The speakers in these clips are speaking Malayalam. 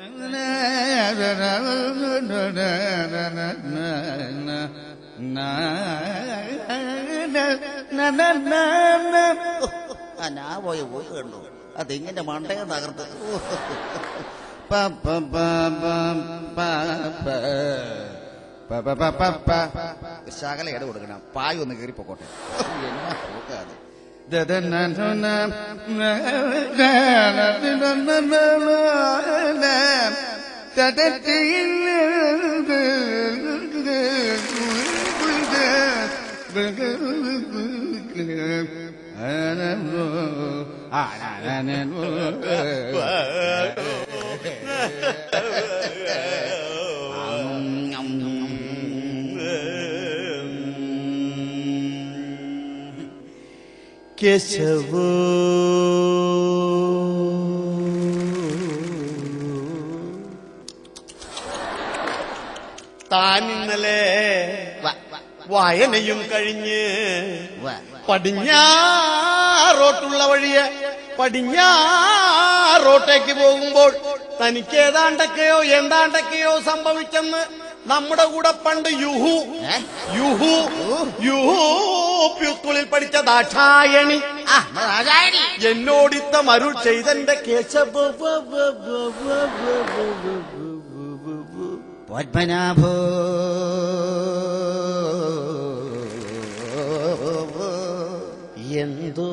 ആ ഞാൻ പോയ പോക്ക് കണ്ടു അതിങ്ങനെ മണ്ടയെ തകർത്ത് ശകല ഇട കൊടുക്കണം പായ ഒന്ന് കയറി പൊക്കോട്ടെ എന്നാ പോക്കാത് കേശവ താൻ ഇന്നലെ വായനയും കഴിഞ്ഞ് പടിഞ്ഞാറോട്ടുള്ള വഴിയെ പടിഞ്ഞാറോട്ടേക്ക് പോകുമ്പോൾ തനിക്ക് ഏതാണ്ടൊക്കെയോ എന്താണ്ടൊക്കെയോ സംഭവിച്ചെന്ന് നമ്മുടെ കൂടെ പണ്ട് യുഹു യുഹു യുഹു പ്യുത്തുളിൽ പഠിച്ച ദാക്ഷായണി എന്നോടിത്ത മരുൾ ചെയ്തെന്റെ കേശവ പത്മനാഭോ എന്തോ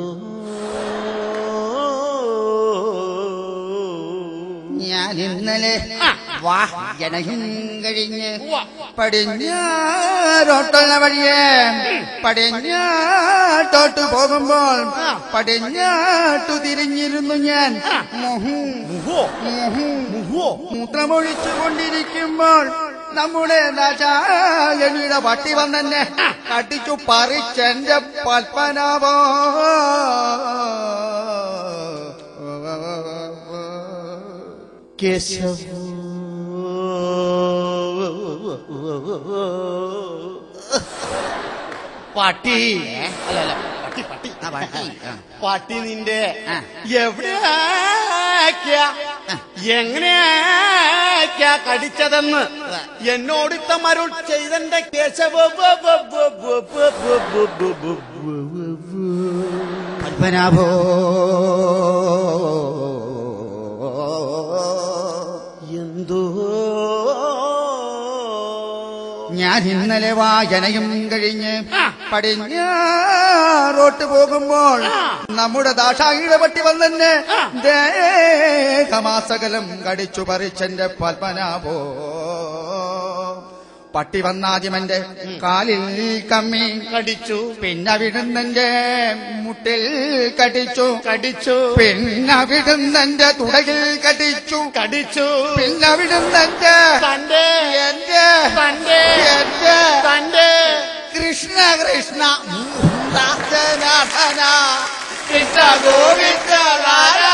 ഞാൻ ഇന്നലെ വാ ജനയും കഴിഞ്ഞ് പടിഞ്ഞാറോട്ടുള്ള വഴിയെ പടിഞ്ഞാട്ടോട്ട് പോകുമ്പോൾ പടിഞ്ഞാട്ടു തിരിഞ്ഞിരുന്നു ഞാൻ മുഹു മുഹോ മുഹു മുഹോ മൂത്രമൊഴിച്ചു കൊണ്ടിരിക്കുമ്പോൾ നമ്മുടെ ദാശായണിയുടെ പട്ടി വന്നെന്നെ കടിച്ചു പറിച്ചെന്റെ പത്മനാഭോ കേശവ പാട്ടി അല്ല അല്ല പട്ടി പട്ടി ആ, പട്ടി, ആ. പാട്ടി നിന്റെ ആ. എവിടെയാ എങ്ങനെയാ കടിച്ചതെന്ന് എന്നോടിത്ത മരുൾ ചെയ്തെന്റെ കേശവ പത്മനാഭോ എന്തോ ഞാൻ ഇന്നലെ വായനയും കഴിഞ്ഞ് പടിഞ്ഞാറോട്ട് പോകുമ്പോൾ നമ്മുടെ ദാഷായിയുടെ പട്ടി വന്നെന്നെ ദേഹമാസകലം കടിച്ചു പറിച്ചെന്റെ പത്മനാഭോ പട്ടി വന്നാദ്യമെന്റെ കാലിൽ കമ്മി കടിച്ചു പിന്നെ വിടുന്നെന്റെ മുട്ടിൽ കടിച്ചു കടിച്ചു പിന്നെ വിടുന്നെന്റെ തുടകിൽ കടിച്ചു കടിച്ചു പിന്നെ വിടുന്നെന്റെ തന്റെ എന്റെ തന്റെ എന്റെ തന്റെ കൃഷ്ണ കൃഷ്ണ ദാസനാഥന കൃഷ്ണ ഗോവിന്ദ നാരായണ